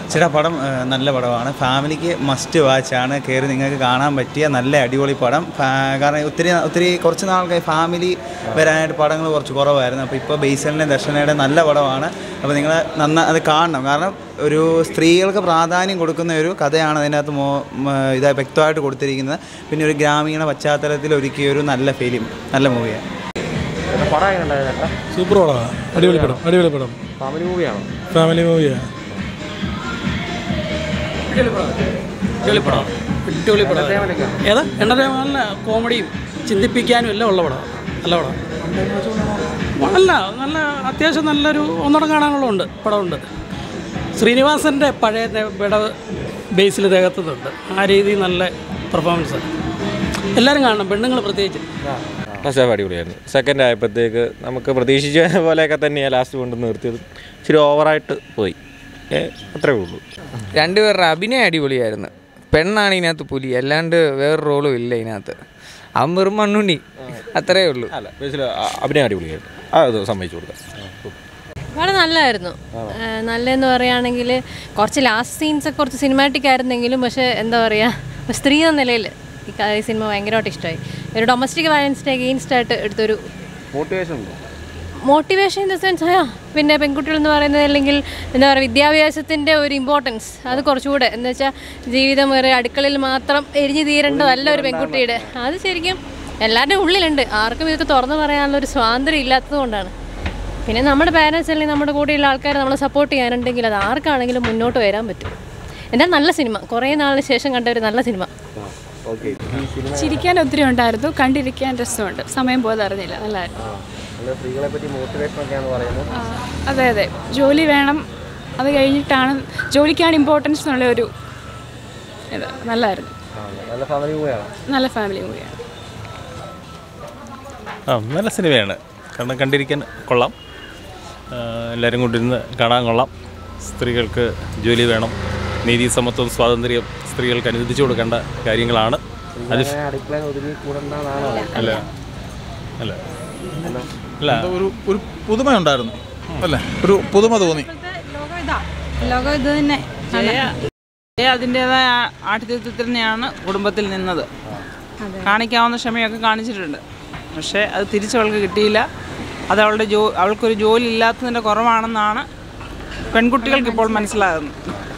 ചേട്ടാ പടം ആ, നല്ല പടമാണ് ഫാമിലിക്ക് മസ്റ്റ് വാച്ചാണ് കയറി നിങ്ങൾക്ക് കാണാൻ പറ്റിയ നല്ല അടിപൊളി പടം ഫാ- കാരണം ഒത്തിരി ഒത്തിരി കുറച്ച് നാൾക്കായി ഫാമിലി വരാനായിട്ട് പടങ്ങൾ കുറച്ച് കുറവായിരുന്നു അപ്പോൾ ഇപ്പോൾ ബേസലിൻ്റെ ദർശനയുടെ നല്ല പടമാണ് അപ്പോൾ നിങ്ങൾ നന്ന അത് കാണണം കാരണം ഒരു സ്ത്രീകൾക്ക് പ്രാധാന്യം കൊടുക്കുന്ന ഒരു കഥയാണ് അതിനകത്ത് മോ മ- ഇത് വ്യക്തമായിട്ട് കൊടുത്തിരിക്കുന്നത് പിന്നെ ഒരു ഗ്രാമീണ പശ്ചാത്തലത്തിൽ ഒരുക്കിയ ഒരു നല്ല ഫിലിം നല്ല മൂവിയാണ് പടം എങ്ങനെ ഉണ്ടായിരുന്നു ചേട്ടാ സൂപ്പർ പടമാണ് അടിപൊളി പടം അടിപൊളി പടം ഫാമിലി മൂവിയാണോ ഫാമിലി മൂവിയാണ് അടിപൊളിപ്പടം അടിപൊളിപ്പടം ഏതാ എൻ്റർടൈൻമെൻറ്റ് നല്ല കോമഡിയും ചിന്തിപ്പിക്കാനും എല്ലാം ഉള്ള പടം നല്ല പടം അല്ല നല്ല അത്യാവശ്യം നല്ലൊരു ഒന്നടം കാണാനുള്ളതുണ്ട് പടമുണ്ട് ശ്രീനിവാസൻ്റെ പഴയ നെ- വിടവ് ബേസിൽ തികത്തുന്നുണ്ട് ആ രീതിയിൽ നല്ല പെർഫോമൻസ് എല്ലാവരും കാണണം പെണ്ണുങ്ങൾ പ്രത്യേകിച്ച് ഫസ്റ്റ് ഹാഫ് അടിപൊളിയായിരുന്നു സെക്കൻഡ് ആയപ്പോഴത്തേക്ക് നമുക്ക് പ്രതീക്ഷിച്ച പോലെയൊക്കെ തന്നെയാണ് ലാസ്റ്റ് കൊണ്ട് നിർത്തിയത് ഇച്ചിരി ഓവറായിട്ട് പോയി ഏ, അത്രേ ഉള്ളൂ രണ്ടുപേരുടെ അഭിനയം അടിപൊളിയായിരുന്നു പെണ്ണാണ് ഇതിനകത്ത് പുലി അല്ലാണ്ട് വേറെ റോളും ഇല്ല ഇതിനകത്ത് അവൻ വെറും മണ്ണുണ്ണി അത്രേ ഉള്ളൂ അല്ല ബേസിൽ അഭിനയം അടിപൊളിയായിരുന്നു ആ അത് സമ്മതിച്ചു കൊടുക്കാം വളരെ നല്ലതായിരുന്നു ഏഹ് നല്ലതെന്ന് പറയുകയാണെങ്കിൽ കുറച്ച് ലാസ്റ്റ് സീൻസ് ഒക്കെ കുറച്ച് സിനിമാറ്റിക് ആയിരുന്നെങ്കിലും പക്ഷേ എന്താ പറയുക സ്ത്രീ എന്ന നിലയിൽ ഈ ക- ഈ സിനിമ ഭയങ്കരമായിട്ട് ഇഷ്ടമായി ഒരു ഡൊമസ്റ്റിക് വയലൻസിന് അഗെയിൻസ്റ്റ് ആയിട്ട് എടുത്തൊരു മോട്ടിവേഷൻ ഉണ്ടോ മോട്ടിവേഷൻ ഇൻ ദ സെൻസ് ആ പിന്നെ പെൺകുട്ടികൾ എന്ന് പറയുന്നത് അല്ലെങ്കിൽ എന്താ പറയുക വിദ്യാഭ്യാസത്തിൻ്റെ ഒരു ഇമ്പോർട്ടൻസ് അത് കുറച്ചുകൂടെ എന്ന് വെച്ചാൽ ജീവിതം ഒരു അടുക്കളയിൽ മാത്രം എരിഞ്ഞു തീരേണ്ടതല്ല ഒരു പെൺകുട്ടിയുടെ അത് ശരിക്കും എല്ലാവരുടെയും ഉള്ളിലുണ്ട് ആർക്കും ഇതൊക്കെ തുറന്നു പറയാനുള്ള ഒരു സ്വാതന്ത്ര്യം ഇല്ലാത്തത് കൊണ്ടാണ് പിന്നെ നമ്മുടെ പാരൻസ് അല്ലെങ്കിൽ നമ്മുടെ കൂടെയുള്ള ആൾക്കാർ നമ്മളെ സപ്പോർട്ട് ചെയ്യാനുണ്ടെങ്കിൽ അത് ആർക്കാണെങ്കിലും മുന്നോട്ട് വരാൻ പറ്റും എന്താ നല്ല സിനിമ കുറേ നാളിന് ശേഷം കണ്ട ഒരു നല്ല സിനിമ ഓക്കെ ചിരിക്കാൻ ഒത്തിരി ഉണ്ടായിരുന്നു കണ്ടിരിക്കാൻ രസമുണ്ട് സമയം പോയത് അറിഞ്ഞില്ല നല്ലതായിരുന്നു നല്ല സ്ത്രീകളെ പറ്റി മോട്ടിവേഷൻ ഒക്കെയാണെന്ന് പറയുന്നത് ആ, അതെ അതെ ജോലി വേണം അത് കഴിഞ്ഞിട്ടാണ് ജോലിക്കാണ് ഇമ്പോർട്ടൻസ് എന്നുള്ള ഒരു ഇത് നല്ലതായിരുന്നു ആ, നല്ല ഫാമിലി മൂവിയാണോ നല്ല ഫാമിലി മൂവിയാണ് ആ നല്ല സിനിമയാണ് കാരണം കണ്ടിരിക്കാൻ കൊള്ളാം ആ, എല്ലാവരും കൊണ്ടിരുന്ന് കാണാൻ കൊള്ളാം സ്ത്രീകൾക്ക് ജോലി വേണം നീതി സമത്വം സ്വാതന്ത്ര്യം സ്ത്രീകൾക്ക് അനുവദിച്ചു കൊടുക്കേണ്ട കാര്യങ്ങളാണ് അത് അങ്ങനെ അടുക്കളയിൽ ഒതുങ്ങി കൂടണ്ടെന്നാണോ അല്ല അല്ല അല്ല ഒരു ഒരു പുതുമയുണ്ടായിരുന്നു അല്ലേ ഒരു പുതുമ തോന്നി ലോകം ഇത് തന്നെ അതിൻ്റെതായ ആഠിത്യത്തിൽ തന്നെയാണ് കുടുംബത്തിൽ നിന്നത് കാണിക്കാവുന്ന ക്ഷമയൊക്കെ കാണിച്ചിട്ടുണ്ട് പക്ഷേ അത് തിരിച്ചവൾക്ക് കിട്ടിയില്ല അത് അവളുടെ ജോ അവൾക്കൊരു ജോലി ഇല്ലാത്തതിൻ്റെ കുറവാണെന്നാണ് പെൺകുട്ടികൾക്ക് ഇപ്പോൾ മനസ്സിലാകുന്നത്